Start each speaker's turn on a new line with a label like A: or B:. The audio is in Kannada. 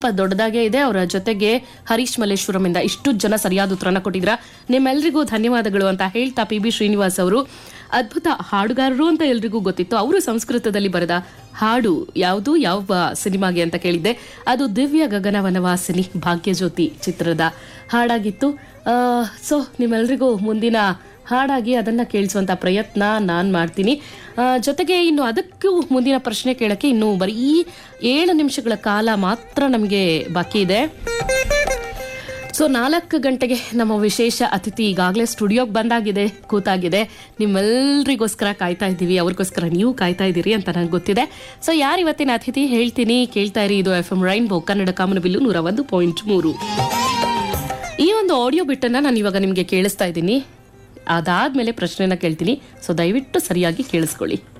A: ದೊಡ್ಡದಾಗೇ ಇದೆ ಅವರ ಜೊತೆಗೆ ಹರೀಶ್ ಮಲ್ಲೇಶ್ವರಂ ಇಂದ ಇಷ್ಟು ಜನ ಸರಿಯಾದ ಉತ್ತರನ ಕೊಟ್ಟಿದ್ರ ನಿಮ್ಮೆಲ್ಲರಿಗೂ ಧನ್ಯವಾದಗಳು ಅಂತ ಹೇಳ್ತಾ ಪಿ ಬಿ ಶ್ರೀನಿವಾಸ್ ಅವರು ಅದ್ಭುತ ಹಾಡುಗಾರರು ಅಂತ ಎಲ್ರಿಗೂ ಗೊತ್ತಿತ್ತು ಅವರು ಸಂಸ್ಕೃತದಲ್ಲಿ ಬರೆದ ಹಾಡು ಯಾವುದು ಯಾವ ಸಿನಿಮಾಗೆ ಅಂತ ಕೇಳಿದ್ದೆ ಅದು ದಿವ್ಯ ಗಗನ ವನವಾಸಿನಿ ಭಾಗ್ಯಜ್ಯೋತಿ ಚಿತ್ರದ ಹಾಡಾಗಿತ್ತು ಸೊ ನಿಮ್ಮೆಲ್ರಿಗೂ ಮುಂದಿನ ಹಾಡಾಗಿ ಅದನ್ನ ಕೇಳಿಸುವಂತ ಪ್ರಯತ್ನ ನಾನು ಮಾಡ್ತೀನಿ ಆ, ಜೊತೆಗೆ ಇನ್ನು ಅದಕ್ಕೂ ಮುಂದಿನ ಪ್ರಶ್ನೆ ಕೇಳಕ್ಕೆ ಇನ್ನು ಬರೀ ಏಳು ನಿಮಿಷಗಳ ಕಾಲ ಮಾತ್ರ ನಮಗೆ ಬಾಕಿ ಇದೆ ಸೊ ನಾಲ್ಕು ಗಂಟೆಗೆ ನಮ್ಮ ವಿಶೇಷ ಅತಿಥಿ ಈಗಾಗಲೇ ಸ್ಟುಡಿಯೋಗೆ ಬಂದಾಗಿದೆ ಕೂತಾಗಿದೆ ನಿಮ್ಮೆಲ್ಲರಿಗೋಸ್ಕರ ಕಾಯ್ತಾ ಇದ್ದೀವಿ ಅವ್ರಿಗೋಸ್ಕರ ನೀವು ಕಾಯ್ತಾ ಇದ್ದೀರಿ ಅಂತ ನನಗೆ ಗೊತ್ತಿದೆ ಸೊ ಯಾರು ಇವತ್ತಿನ ಅತಿಥಿ ಹೇಳ್ತೀನಿ ಕೇಳ್ತಾ ಇರಿ ಇದು ಎಫ್ ಎಂ ರೈನ್ಬೋ ಕನ್ನಡ ಕಾಮನಬಿಲ್ಲು ನೂರ ಒಂದು ಪಾಯಿಂಟ್ ಮೂರು ಈ ಒಂದು ಆಡಿಯೋ ಬಿಟ್ಟನ್ನ ನಾನು ಇವಾಗ ನಿಮಗೆ ಕೇಳಿಸ್ತಾ ಇದ್ದೀನಿ ಅದಾದ್ಮೇಲೆ ಪ್ರಶ್ನೆನ ಕೇಳ್ತೀನಿ ಸೊ ದಯವಿಟ್ಟು ಸರಿಯಾಗಿ ಕೇಳಿಸ್ಕೊಳ್ಳಿ